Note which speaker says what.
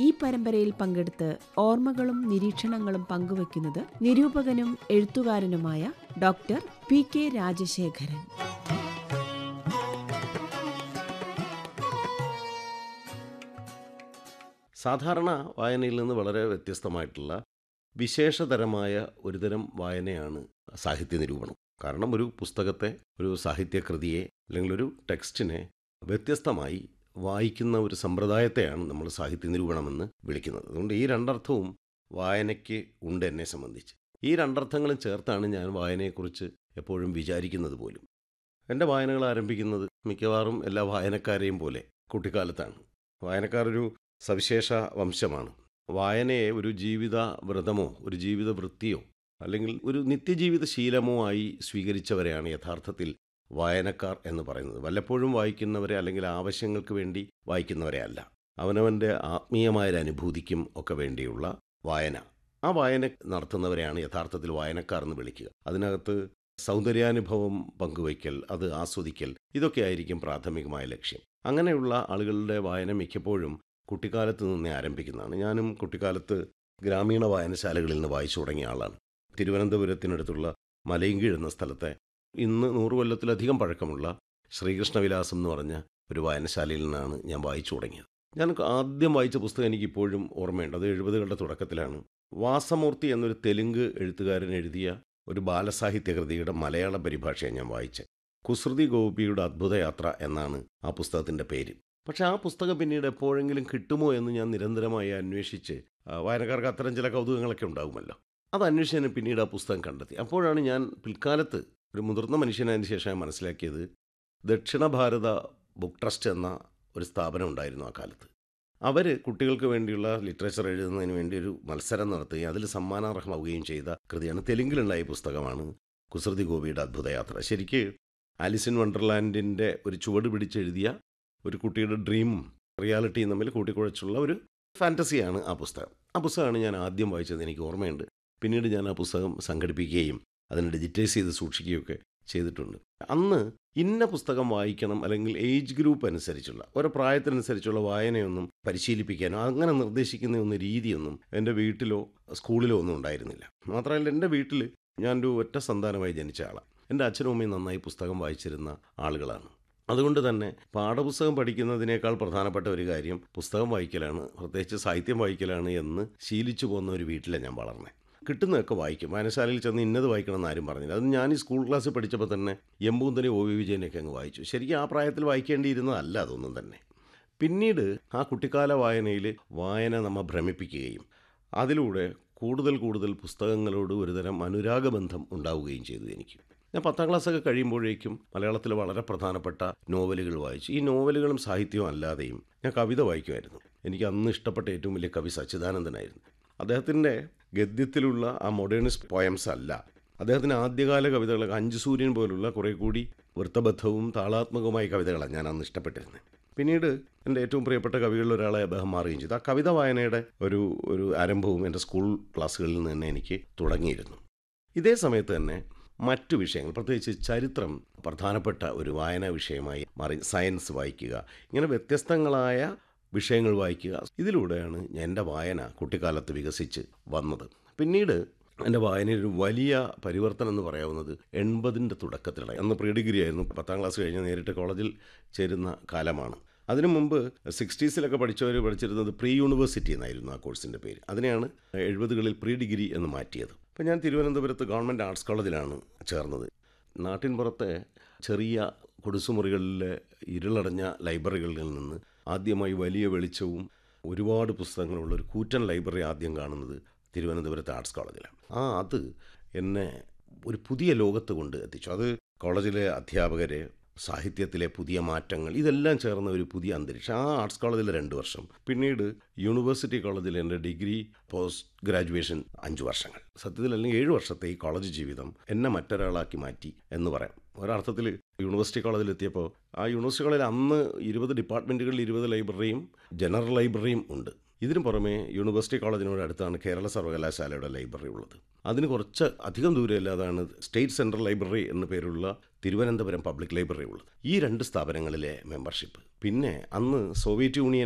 Speaker 1: ഈ പരമ്പരയിൽ പങ്കെടുത്ത് ഓർമ്മകളും നിരീക്ഷണങ്ങളും പങ്കുവയ്ക്കുന്നത് നിരൂപകനും എഴുത്തുകാരനുമായ ഡോക്ടർ പി കെ രാജശേഖരൻ
Speaker 2: സാധാരണ വായനയിൽ നിന്ന് വളരെ വ്യത്യസ്തമായിട്ടുള്ള വിശേഷതരമായ ഒരുതരം വായനയാണ് സാഹിത്യ നിരൂപണം കാരണം ഒരു പുസ്തകത്തെ ഒരു സാഹിത്യകൃതിയെ അല്ലെങ്കിൽ ഒരു ടെക്സ്റ്റിനെ വ്യത്യസ്തമായി വായിക്കുന്ന ഒരു സമ്പ്രദായത്തെയാണ് നമ്മൾ സാഹിത്യ നിരൂപണമെന്ന് വിളിക്കുന്നത് അതുകൊണ്ട് ഈ രണ്ടർത്ഥവും വായനയ്ക്ക് ഉണ്ട് എന്നെ സംബന്ധിച്ച് ഈ രണ്ടർത്ഥങ്ങളും ചേർത്താണ് ഞാൻ വായനയെക്കുറിച്ച് എപ്പോഴും വിചാരിക്കുന്നത് പോലും എൻ്റെ വായനകൾ ആരംഭിക്കുന്നത് മിക്കവാറും എല്ലാ വായനക്കാരെയും പോലെ കുട്ടിക്കാലത്താണ് വായനക്കാർ ഒരു സവിശേഷ വംശമാണ് വായനയെ ഒരു ജീവിത വ്രതമോ ഒരു ജീവിത വൃത്തിയോ അല്ലെങ്കിൽ ഒരു നിത്യജീവിത ശീലമോ ആയി സ്വീകരിച്ചവരെയാണ് യഥാർത്ഥത്തിൽ വായനക്കാർ എന്ന് പറയുന്നത് വല്ലപ്പോഴും വായിക്കുന്നവരെ അല്ലെങ്കിൽ ആവശ്യങ്ങൾക്ക് വേണ്ടി വായിക്കുന്നവരെ അല്ല അവനവൻ്റെ ആത്മീയമായൊരു അനുഭൂതിക്കും ഒക്കെ വേണ്ടിയുള്ള വായന ആ വായന നടത്തുന്നവരെയാണ് യഥാർത്ഥത്തിൽ വായനക്കാർ എന്ന് വിളിക്കുക അതിനകത്ത് സൗന്ദര്യാനുഭവം പങ്കുവയ്ക്കൽ അത് ആസ്വദിക്കൽ ഇതൊക്കെ ആയിരിക്കും പ്രാഥമികമായ ലക്ഷ്യം അങ്ങനെയുള്ള ആളുകളുടെ വായന മിക്കപ്പോഴും കുട്ടിക്കാലത്ത് നിന്നേ ആരംഭിക്കുന്നതാണ് ഞാനും കുട്ടിക്കാലത്ത് ഗ്രാമീണ വായനശാലകളിൽ നിന്ന് വായിച്ചു തുടങ്ങിയ ആളാണ് തിരുവനന്തപുരത്തിനടുത്തുള്ള മലയങ്കീഴ് എന്ന സ്ഥലത്തെ ഇന്ന് നൂറു കൊല്ലത്തിലധികം പഴക്കമുള്ള ശ്രീകൃഷ്ണവിലാസം എന്ന് പറഞ്ഞ ഒരു വായനശാലയിൽ നിന്നാണ് ഞാൻ വായിച്ചു തുടങ്ങിയത് ഞാൻ ആദ്യം വായിച്ച പുസ്തകം എനിക്ക് ഇപ്പോഴും ഓർമ്മയുണ്ട് അത് എഴുപതുകളുടെ തുടക്കത്തിലാണ് വാസമൂർത്തി എന്നൊരു തെലുങ്ക് എഴുത്തുകാരൻ എഴുതിയ ഒരു ബാലസാഹിത്യ കൃതിയുടെ മലയാള പരിഭാഷയാണ് ഞാൻ വായിച്ചത് കുസൃതി ഗോപിയുടെ അദ്ഭുതയാത്ര എന്നാണ് ആ പുസ്തകത്തിൻ്റെ പേര് പക്ഷേ ആ പുസ്തകം പിന്നീട് എപ്പോഴെങ്കിലും കിട്ടുമോ എന്ന് ഞാൻ നിരന്തരമായി അന്വേഷിച്ച് ആ, വായനക്കാർക്ക് അത്തരം ചില കൗതുകങ്ങളൊക്കെ ഉണ്ടാകുമല്ലോ അത് അന്വേഷിച്ച് ഞാൻ പിന്നീട് ആ പുസ്തകം കണ്ടെത്തി അപ്പോഴാണ് ഞാൻ പിൽക്കാലത്ത് ഒരു മുതിർന്ന മനുഷ്യനായതിനു ശേഷം മനസ്സിലാക്കിയത് ദക്ഷിണ ഭാരത ബുക്ക് ട്രസ്റ്റ് എന്ന ഒരു സ്ഥാപനം ഉണ്ടായിരുന്നു ആ കാലത്ത് അവർ കുട്ടികൾക്ക് വേണ്ടിയുള്ള ലിറ്ററേച്ചർ എഴുതുന്നതിന് വേണ്ടി ഒരു മത്സരം നടത്തുകയും അതിൽ സമ്മാനാർഹമാവുകയും ചെയ്ത കൃതിയാണ് തെലുങ്കിലുണ്ടായ പുസ്തകമാണ് കുസൃതി ഗോപിയുടെ അദ്ഭുതയാത്ര ശരിക്ക് ആലിസ് ഇൻ വണ്ടർലാൻഡിൻ്റെ ഒരു ചുവട് പിടിച്ചെഴുതിയ ഒരു കുട്ടിയുടെ ഡ്രീമും റിയാലിറ്റിയും തമ്മിൽ കൂട്ടിക്കുഴച്ചുള്ള ഒരു ഫാൻറ്റസിയാണ് ആ പുസ്തകം ആ പുസ്തകമാണ് ഞാൻ ആദ്യം വായിച്ചത് എനിക്ക് ഓർമ്മയുണ്ട് പിന്നീട് ഞാൻ ആ പുസ്തകം സംഘടിപ്പിക്കുകയും അതിനെ ഡിജിറ്റൈസ് ചെയ്ത് സൂക്ഷിക്കുകയൊക്കെ ചെയ്തിട്ടുണ്ട് അന്ന് ഇന്ന പുസ്തകം വായിക്കണം അല്ലെങ്കിൽ ഏജ് ഗ്രൂപ്പ് അനുസരിച്ചുള്ള ഓരോ പ്രായത്തിനനുസരിച്ചുള്ള വായനയൊന്നും പരിശീലിപ്പിക്കാനോ അങ്ങനെ നിർദ്ദേശിക്കുന്ന ഒന്നും രീതിയൊന്നും എൻ്റെ വീട്ടിലോ സ്കൂളിലോ ഒന്നും ഉണ്ടായിരുന്നില്ല മാത്രമല്ല എൻ്റെ വീട്ടിൽ ഞാനൊരു ഒറ്റ സന്താനമായി ജനിച്ച ആളാണ് എൻ്റെ അച്ഛനും അമ്മയും നന്നായി പുസ്തകം വായിച്ചിരുന്ന ആളുകളാണ് അതുകൊണ്ട് തന്നെ പാഠപുസ്തകം പഠിക്കുന്നതിനേക്കാൾ പ്രധാനപ്പെട്ട ഒരു കാര്യം പുസ്തകം വായിക്കലാണ് പ്രത്യേകിച്ച് സാഹിത്യം വായിക്കലാണ് എന്ന് ശീലിച്ചു പോകുന്ന ഒരു വീട്ടിലാണ് ഞാൻ വളർന്നത് കിട്ടുന്നതൊക്കെ വായിക്കും വായനശാലയിൽ ചെന്ന് ഇന്നത് വായിക്കണം എന്ന് ആരും പറഞ്ഞില്ല അത് ഞാൻ ഈ സ്കൂൾ ക്ലാസ്സിൽ പഠിച്ചപ്പോൾ തന്നെ എമ്പൂന്തനെ ഒ വി വിജയനൊക്കെ അങ്ങ് വായിച്ചു ശരിക്കും ആ പ്രായത്തിൽ വായിക്കേണ്ടിയിരുന്നതല്ല അതൊന്നും തന്നെ പിന്നീട് ആ കുട്ടിക്കാല വായനയിൽ വായന നമ്മെ ഭ്രമിപ്പിക്കുകയും അതിലൂടെ കൂടുതൽ കൂടുതൽ പുസ്തകങ്ങളോട് ഒരുതരം അനുരാഗബന്ധം ഉണ്ടാവുകയും ചെയ്തു എനിക്ക് ഞാൻ പത്താം ക്ലാസ്സൊക്കെ കഴിയുമ്പോഴേക്കും മലയാളത്തിൽ വളരെ പ്രധാനപ്പെട്ട നോവലുകൾ വായിച്ചു ഈ നോവലുകളും സാഹിത്യവും അല്ലാതെയും ഞാൻ കവിത വായിക്കുമായിരുന്നു എനിക്ക് അന്ന് ഇഷ്ടപ്പെട്ട ഏറ്റവും വലിയ കവി സച്ചിദാനന്ദനായിരുന്നു അദ്ദേഹത്തിൻ്റെ ഗദ്യത്തിലുള്ള ആ മോഡേണിസ്റ്റ് പോയംസ് അല്ല അദ്ദേഹത്തിൻ്റെ ആദ്യകാല കവിതകളൊക്കെ അഞ്ചു സൂര്യൻ പോലുള്ള കുറേ കൂടി വൃത്തബദ്ധവും താളാത്മകവുമായ കവിതകളാണ് ഞാൻ അന്ന് ഇഷ്ടപ്പെട്ടിരുന്നത് പിന്നീട് എൻ്റെ ഏറ്റവും പ്രിയപ്പെട്ട കവികളിൽ ഒരാളെ അദ്ദേഹം മാറുകയും ചെയ്തു ആ കവിത വായനയുടെ ഒരു ഒരു ആരംഭവും എൻ്റെ സ്കൂൾ ക്ലാസ്സുകളിൽ നിന്ന് തന്നെ എനിക്ക് തുടങ്ങിയിരുന്നു ഇതേ സമയത്ത് തന്നെ മറ്റു വിഷയങ്ങൾ പ്രത്യേകിച്ച് ചരിത്രം പ്രധാനപ്പെട്ട ഒരു വായനാ വിഷയമായി മാറി സയൻസ് വായിക്കുക ഇങ്ങനെ വ്യത്യസ്തങ്ങളായ വിഷയങ്ങൾ വായിക്കുക ഇതിലൂടെയാണ് എൻ്റെ വായന കുട്ടിക്കാലത്ത് വികസിച്ച് വന്നത് പിന്നീട് എൻ്റെ വായനയിൽ ഒരു വലിയ പരിവർത്തനം എന്ന് പറയാവുന്നത് എൺപതിൻ്റെ തുടക്കത്തിലാണ് അന്ന് പ്രീ ഡിഗ്രി ആയിരുന്നു പത്താം ക്ലാസ് കഴിഞ്ഞ് നേരിട്ട് കോളേജിൽ ചേരുന്ന കാലമാണ് അതിനു മുമ്പ് സിക്സ്റ്റീസിലൊക്കെ പഠിച്ചവർ പഠിച്ചിരുന്നത് പ്രീ യൂണിവേഴ്സിറ്റി എന്നായിരുന്നു ആ കോഴ്സിൻ്റെ പേര് അതിനെയാണ് എഴുപതുകളിൽ പ്രീ ഡിഗ്രി എന്ന് മാറ്റിയത് അപ്പോൾ ഞാൻ തിരുവനന്തപുരത്ത് ഗവൺമെൻറ് ആർട്സ് കോളേജിലാണ് ചേർന്നത് നാട്ടിൻ പുറത്തെ ചെറിയ കൊടുസുമുറികളിലെ ഇരുളടഞ്ഞ ലൈബ്രറികളിൽ നിന്ന് ആദ്യമായി വലിയ വെളിച്ചവും ഒരുപാട് പുസ്തകങ്ങളുള്ള ഒരു കൂറ്റൻ ലൈബ്രറി ആദ്യം കാണുന്നത് തിരുവനന്തപുരത്തെ ആർട്സ് കോളേജിലാണ് ആ അത് എന്നെ ഒരു പുതിയ ലോകത്ത് കൊണ്ട് എത്തിച്ചു അത് കോളേജിലെ അധ്യാപകരെ സാഹിത്യത്തിലെ പുതിയ മാറ്റങ്ങൾ ഇതെല്ലാം ചേർന്ന ഒരു പുതിയ അന്തരീക്ഷം ആ ആർട്സ് കോളേജിൽ രണ്ട് വർഷം പിന്നീട് യൂണിവേഴ്സിറ്റി കോളേജിൽ എൻ്റെ ഡിഗ്രി പോസ്റ്റ് ഗ്രാജുവേഷൻ അഞ്ച് വർഷങ്ങൾ സത്യത്തിൽ അല്ലെങ്കിൽ ഏഴ് വർഷത്തെ ഈ കോളേജ് ജീവിതം എന്നെ മറ്റൊരാളാക്കി മാറ്റി എന്ന് പറയാം ഒരർത്ഥത്തിൽ യൂണിവേഴ്സിറ്റി കോളേജിൽ എത്തിയപ്പോൾ ആ യൂണിവേഴ്സിറ്റി കോളേജിൽ അന്ന് ഇരുപത് ഡിപ്പാർട്ട്മെൻറ്റുകളിൽ ഇരുപത് ലൈബ്രറിയും ജനറൽ ലൈബ്രറിയും ഉണ്ട് ഇതിനു പുറമെ യൂണിവേഴ്സിറ്റി കോളേജിനോട് അടുത്താണ് കേരള സർവകലാശാലയുടെ ലൈബ്രറി ഉള്ളത് അതിന് കുറച്ച് അധികം ദൂരമില്ലാതാണ് സ്റ്റേറ്റ് സെൻട്രൽ ലൈബ്രറി എന്ന പേരുള്ള തിരുവനന്തപുരം പബ്ലിക് ലൈബ്രറി ഉള്ളത് ഈ രണ്ട് സ്ഥാപനങ്ങളിലെ മെമ്പർഷിപ്പ് പിന്നെ അന്ന് സോവിയറ്റ് യൂണിയൻ